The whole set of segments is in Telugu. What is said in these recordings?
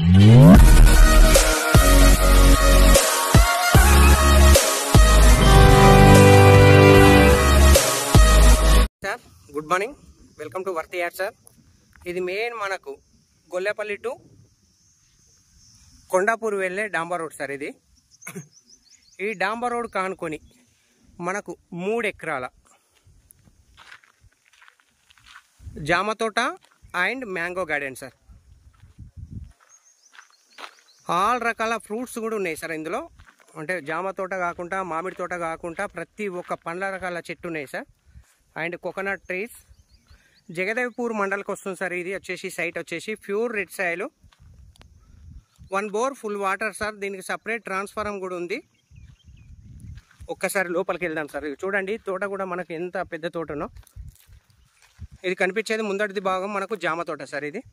Sir good morning welcome to worthy ad sir ఇది మెయిన్ మనకు గొల్లెపల్లి టు కొండాపూర్ వెళ్ళే డాంబర్ రోడ్ సార్ ఇది ఈ డాంబర్ రోడ్ కానుకొని మనకు మూడు ఎకరాల జామ తోట and mango garden sir all రకాల ఫ్రూట్స్ కూడా ఉన్నాయి సార్ ఇందులో అంటే జామ తోట కాకుండా మామిడి తోట కాకుండా ప్రతి ఒక్క పండ్ల రకాల చెట్టు ఉన్నాయి sir and coconut trees Jagdevpur మండల్కి వస్తుంది సార్ ఇది వచ్చేసి సైట్ వచ్చేసి pure red soil one bore full water sir దీనికి సపరేట్ ట్రాన్స్ఫారం కూడా ఉంది ఒక్కసారి లోపలికి వెళ్దాం సార్ ఇది చూడండి తోట కూడా మనకు ఎంత పెద్ద తోటనో ఇది కనిపించేది ముందటిది భాగం మనకు జామ తోట సార్ ఇది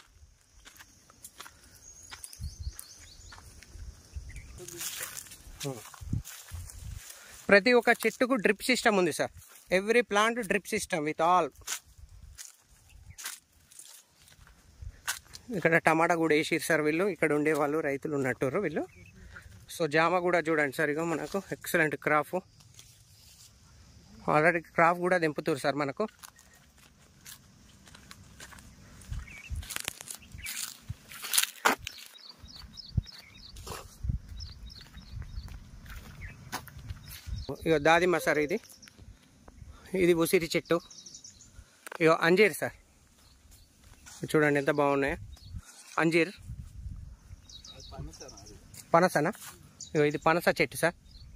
ప్రతి ఒక్క చెట్టుకు డ్రిప్ సిస్టమ్ ఉంది sir every plant drip system with all ఇక్కడ టమాటా కూడా వేసిరు సార్ వీళ్ళు ఇక్కడ ఉండే వాళ్ళు రైతులు ఉన్నట్టు వీళ్ళు సో జామ కూడా చూడండి సార్ ఇగో మనకు ఎక్సలెంట్ క్రాప్ ఆల్రెడీ క్రాప్ కూడా దింపుతారు సార్ మనకు ఇక దాదిమ్మ సార్ ఇది ఇది ఉసిరి చెట్టు ఇక అంజీర్ సార్ చూడండి ఎంత బాగున్నాయో అంజీర్ పనసనా ఇగో ఇది పనస చెట్టు సార్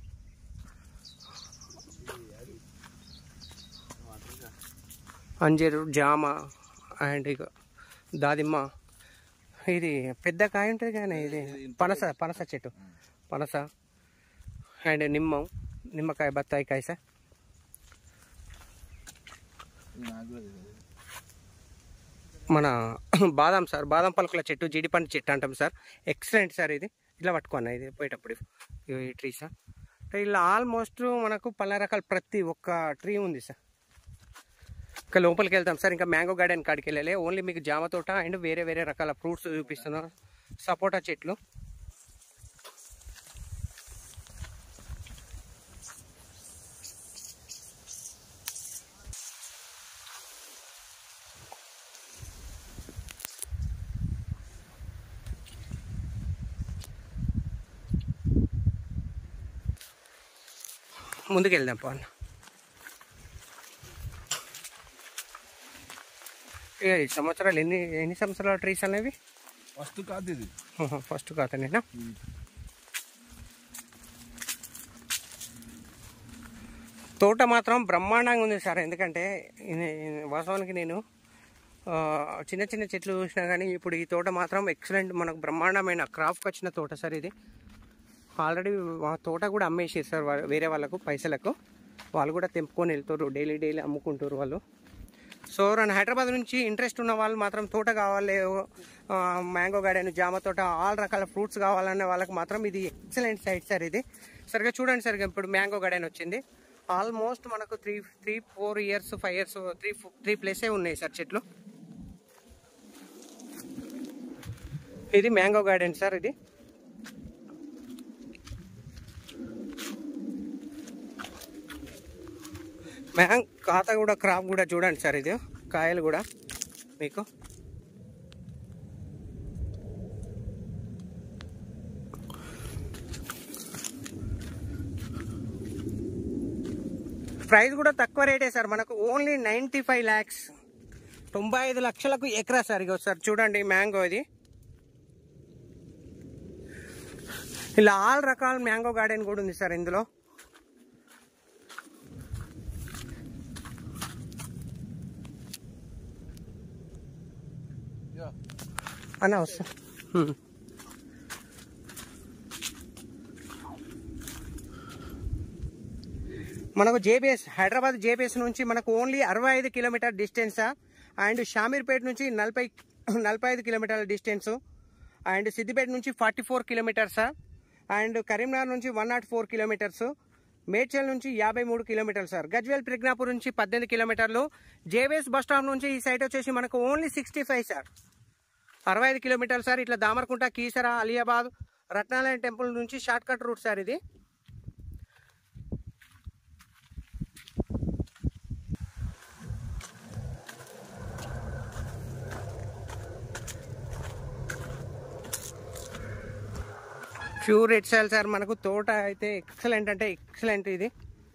అంజీరు జామ అండ్ ఇక దాదిమ్మ ఇది పెద్ద కాయ ఉంటుంది కానీ ఇది పనస పనస చెట్టు పనస అండ్ నిమ్మం నిమ్మకాయ బత్తాయి కాయ సార్ మన బాదం సార్ బాదం పలుకుల చెట్టు జీడిపండు చెట్టు అంటాం సార్ ఎక్సలెంట్ సార్ ఇది ఇలా పట్టుకున్నా ఇది పోయేటప్పుడు ఇగో ఈ ట్రీ సార్ అంటే ఇలా ఆల్మోస్ట్ మనకు పళ్ళ రకాల ప్రతి ఒక్క ట్రీ ఉంది సార్ ఇంకా లోపలికి వెళ్తాం సార్ ఇంకా మ్యాంగో గార్డెన్ కాడికి వెళ్ళాలి ఓన్లీ మీకు జామ తోట అండ్ వేరే వేరే రకాల ఫ్రూట్స్ చూపిస్తున్నారు సపోటా చెట్లు ముందుకు వెళ్దాం పవన్ ఇక ఈ సంవత్సరాలు ఎన్ని ఎన్ని సంవత్సరాల ట్రీస్ అనేవి ఫస్ట్ కాదు ఇది ఫస్ట్ కాతనేనా తోట మాత్రం బ్రహ్మాండంగా ఉంది సార్ ఎందుకంటే ఇది- ఇది వాస్తవానికి నేను ఆ, చిన్న చిన్న చెట్లు చూసినా కానీ ఇప్పుడు ఈ తోట మాత్రం ఎక్సలెంట్ మనకు బ్రహ్మాండమైన క్రాఫ్ట్కి వచ్చిన తోట సార్ ఇది ఆల్రెడీ ఆ తోట కూడా అమ్మేసారు సార్ వా- వేరే వాళ్ళకు పైసలకు వాళ్ళు కూడా తెంపుకొని వెళ్తారు డైలీ డైలీ అమ్ముకుంటారు వాళ్ళు సో నన్ను హైదరాబాద్ నుంచి ఇంట్రెస్ట్ ఉన్న వాళ్ళు మాత్రం తోట కావాలి ఆ, మ్యాంగో గార్డెన్ జామ తోట ఆల్ రకాల ఫ్రూట్స్ కావాలనే వాళ్ళకి మాత్రం ఇది ఎక్సలెంట్ సైట్ సార్ ఇది సరిగా చూడండి సార్ ఇప్పుడు మ్యాంగో గార్డెన్ వచ్చింది ఆల్మోస్ట్ మనకు three three four years five years three three ప్లేసే ఉన్నాయి సార్ చెట్లు ఇది మ్యాంగో గార్డెన్ సార్ ఇది మ్యాంగ్ ఖాత కూడా క్రాప్ కూడా చూడండి సార్ ఇది కాయలు కూడా మీకు ప్రైస్ కూడా తక్కువ రేటే సార్ మనకు ఓన్లీ నైంటీ ఫైవ్ ల్యాక్స్ తొంభై ఐదు లక్షలకు ఎకరా సార్ ఇగో సార్ చూడండి మ్యాంగో ఇది ఇలా ఆల్ రకాల మ్యాంగో గార్డెన్ కూడా ఉంది సార్ ఇందులో అన్న వస్తా హ్మ్. మనకు జేబీఎస్ హైదరాబాద్ జేబీఎస్ నుంచి మనకు ఓన్లీ అరవై ఐదు కిలోమీటర్ డిస్టెన్స్ అండ్ షామీర్పేట నుంచి నలభై నలభై ఐదు కిలోమీటర్ల డిస్టెన్స్ అండ్ సిద్దిపేట నుంచి forty four kilometres and Karimnagar నుంచి one nought four kilometres Medchal నుంచి యాభై మూడు కిలోమీటర్లు సార్ గజ్వేల్ ప్రజ్ఞాపూర్ నుంచి పద్దెనిమిది కిలోమీటర్లు జేబీఎస్ బస్ స్టాప్ నుంచి ఈ సైట్ వచ్చేసి మనకు ఓన్లీ సిక్స్టీ ఫైవ్ సార్ అరవై ఐదు కిలోమీటర్లు సార్ ఇట్లా దామరకుంట కీసర అలియాబాద్ రత్నాలయం టెంపుల్ నుంచి షార్ట్ కట్ రూట్ సార్ ఇది ప్యూర్ రెడ్ సాయిల్ సార్ మనకు తోట అయితే ఎక్సలెంట్ అంటే ఎక్సలెంట్ ఇది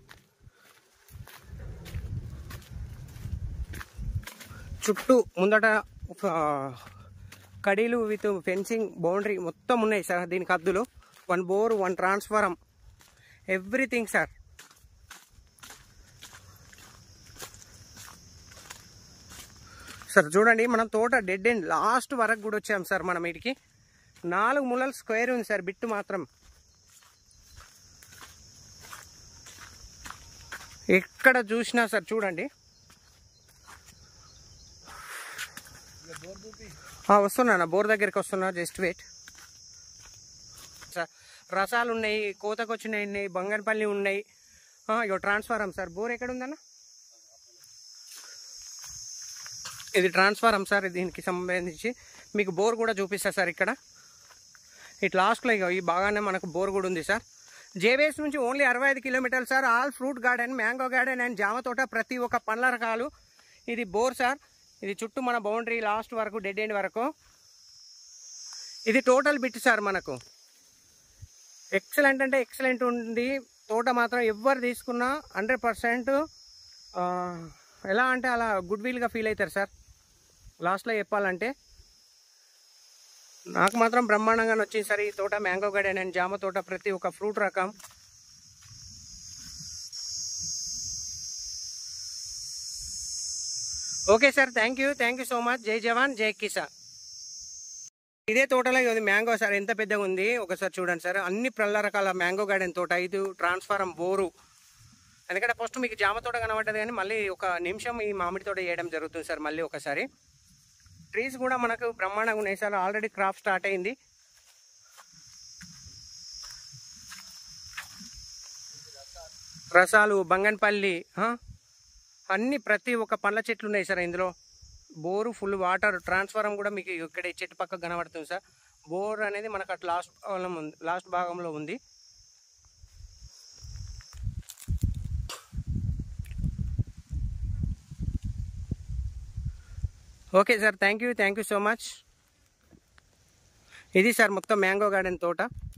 చుట్టూ ముందట ఒక కడీలు విత్ ఫెన్సింగ్ బౌండరీ మొత్తం ఉన్నాయి సార్ దీనికి హద్దులు one bore one transformer everything sir sir చూడండి మనం తోట డెడ్ ఎండ్ లాస్ట్ వరకు కూడా వచ్చాం సార్ మనం వీటికి నాలుగు మూలలు స్క్వేర్ ఉంది సార్ బిట్టు మాత్రం ఎక్కడ చూసినా సార్ చూడండి ఆ, వస్తున్నా బోర్ దగ్గరికి వస్తున్నా జస్ట్ వెయిట్ సార్ రసాలు ఉన్నాయి కోతకొచ్చినాయి ఉన్నాయి బంగన్పల్లి ఉన్నాయి ఆ, ఇగో ట్రాన్స్ఫారం సార్ బోర్ ఎక్కడ ఉందన్న ఇది ట్రాన్స్ఫారం సార్ దీనికి సంబంధించి మీకు బోర్ కూడా చూపిస్తా సార్ ఇక్కడ ఇట్ లాస్ట్లో ఇక ఈ బాగానే మనకు బోర్ కూడా ఉంది సార్ జేబీఎస్ నుంచి ఓన్లీ అరవై ఐదు కిలోమీటర్లు sir all fruit garden mango garden and జామ తోట ప్రతి ఒక్క పండ్ల రకాలు ఇది బోర్ సార్ ఇది చుట్టూ మన బౌండరీ లాస్ట్ వరకు డెడ్ ఎండ్ వరకు ఇది టోటల్ బిట్ సార్ మనకు ఎక్సలెంట్ అంటే ఎక్సలెంట్ ఉంది తోట మాత్రం ఎవరు తీసుకున్నా హండ్రెడ్ పర్సెంట్ ఎలా అంటే అలా గుడ్ విల్గా ఫీల్ అవుతారు సార్ లాస్ట్లో చెప్పాలంటే నాకు మాత్రం బ్రహ్మాండంగా వచ్చింది సార్ ఈ తోట మ్యాంగో గార్డెన్ అండ్ జామ తోట ప్రతి ఒక్క ఫ్రూట్ రకం okay sir thank you thank you so much జై జవాన్ జై కిసాన్ ఇదే తోటలో ఇది మ్యాంగో సార్ ఎంత పెద్దగా ఉంది ఒకసారి చూడండి సార్ అన్ని ప్రల్ల రకాల మ్యాంగో గార్డెన్ తోట ఇది ట్రాన్స్ఫారం బోరు ఎందుకంటే ఫస్ట్ మీకు జామ తోట కనబడ్డది కానీ మళ్ళీ ఒక నిమిషం ఈ మామిడి తోట వేయడం జరుగుతుంది సార్ మళ్ళీ ఒకసారి ట్రీస్ కూడా మనకు బ్రహ్మాండంగా ఉన్నాయి సార్ ఆల్రెడీ క్రాప్ స్టార్ట్ అయింది రసాలు బంగన్పల్లి ఆ? అన్ని ప్రతి ఒక్క పండ్ల చెట్లు ఉన్నాయి సార్ ఇందులో బోరు ఫుల్ వాటర్ ట్రాన్స్ఫారం కూడా మీకు ఇక్కడ ఈ చెట్టు పక్క కనబడుతుంది సార్ బోర్ అనేది మనకు అటు లాస్ట్ భాగంలో ఉంది లాస్ట్ భాగంలో ఉంది okay sir thank you thank you so much ఇది సార్ మొత్తం మ్యాంగో గార్డెన్ తోట